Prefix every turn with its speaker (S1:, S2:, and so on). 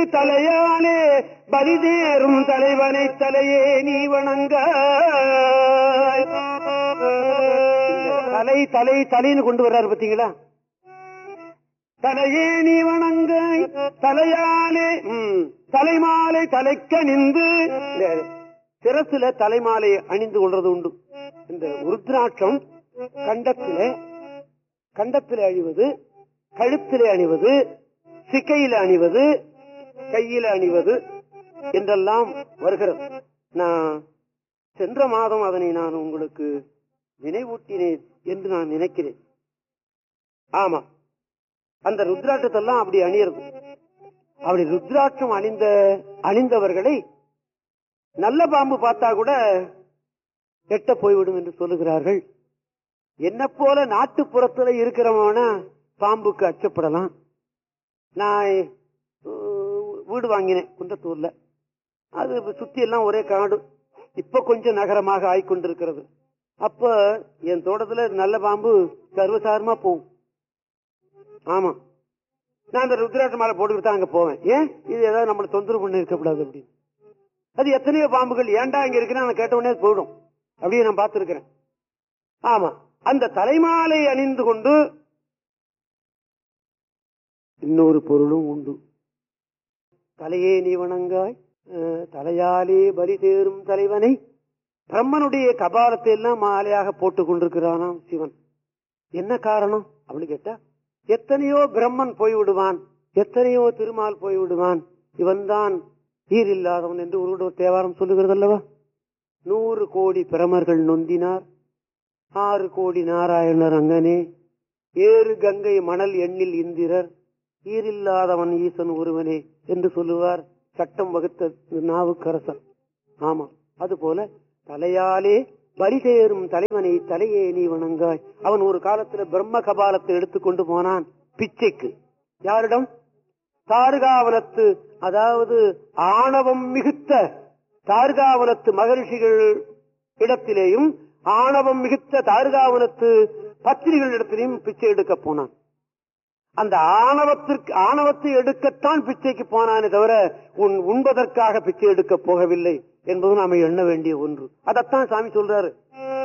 S1: தலையாலே பலிதேறும் தலைவனை தலையே நீ வணங்க தலை தலை தலைன்னு கொண்டு வர்றாரு பாத்தீங்களா தலையே நீ வணங்க தலையாலே ம், தலைமாலை தலைக்க நின்று இந்த சிரசுல தலைமாலை அணிந்து கொள்றது உண்டு இந்த உருத்ராட்சம் கண்டத்திலே கண்டத்திலே அணிவது கழுத்திலே அணிவது சிக்கையில அணிவது கையில அணிவது என்றெல்லாம் வருகிறது நான் சென்ற மாதம் அதனை நான் உங்களுக்கு நினைவூட்டினேன் என்று நான் நினைக்கிறேன் ஆமா அந்த ருத்ராட்சத்தெல்லாம் அப்படி அணியறது அப்படி ருத்ராட்சம் அணிந்த அணிந்தவர்களை நல்ல பாம்பு பார்த்தா கூட எட்ட போய்விடும் என்று சொல்லுகிறார்கள் என்ன போல நாட்டுப்புறத்துல இருக்கிறவன பாம்புக்கு அச்சப்படலாம் நான் அஹ், வீடு வாங்கினேன் குன்றத்தூர்ல அது சுத்தி எல்லாம் ஒரே காடு இப்ப கொஞ்சம் நகரமாக ஆயிக்கொண்டிருக்கிறது அப்ப என் தோட்டத்துல நல்ல பாம்பு சர்வசாரமா போகும் ஆமா நான் அந்த ருத்ராட்ச மாலை போட்டுக்கிட்டு தான் அங்க போவேன் ஏன் இது ஏதாவது நம்மள தொந்தரவு பண்ணி இருக்கக்கூடாது அப்படின்னு அது எத்தனையோ பாம்புகள் ஏன்டா இங்க இருக்குன்னு நான் கேட்ட உடனே போயிடும் அப்படியே நான் பார்த்திருக்கிறேன் ஆமா அந்த தலைமாலை அணிந்து கொண்டு இன்னொரு பொருளும் உண்டு தலையே நீ வணங்காய் அஹ், தலையாலே பலி தேரும் தலைவனை பிரம்மனுடைய கபாலத்தை எல்லாம் மாலையாக போட்டுக் கொண்டிருக்கிறானாம் சிவன் என்ன காரணம் அப்படின்னு கேட்டா எத்தனையோ பிரம்மன் போய் விடுவான் எத்தனையோ திருமால் போய் விடுவான் இவன்தான் ஈர் இல்லாதவன் என்று ஒரு தேவாரம் சொல்லுகிறது அல்லவா நூறு கோடி பிரமர்கள் நொந்தினார் ஆறு கோடி நாராயணர் அங்கனே ஏறு கங்கை மணல் எண்ணில் இந்திரர் ஈரில்லாதவன் ஈசன் ஒருவனே என்று சொல்லுவார் சட்டம் வகுத்த நாவுக்கரசர் ஆமா அதுபோல தலையாலே பலி தேரும் தலைவனை தலையே நீ வணங்காய் அவன் ஒரு காலத்துல பிரம்ம கபாலத்தை எடுத்துக்கொண்டு போனான் பிச்சைக்கு யாரிடம் தார்காவனத்து அதாவது ஆணவம் மிகுத்த தார்காவனத்து மகரிஷிகள் இடத்திலேயும் ஆணவம் மிகுத்த தார்காவனத்து பத்திரிகள் இடத்திலேயும் பிச்சை எடுக்க போனான் அந்த ஆணவத்திற்கு ஆணவத்தை எடுக்கத்தான் பிச்சைக்கு போனானே தவிர உன் உண்பதற்காக பிச்சை எடுக்க போகவில்லை என்பது நாம எண்ண வேண்டிய ஒன்று அதைத்தான் சாமி சொல்றாரு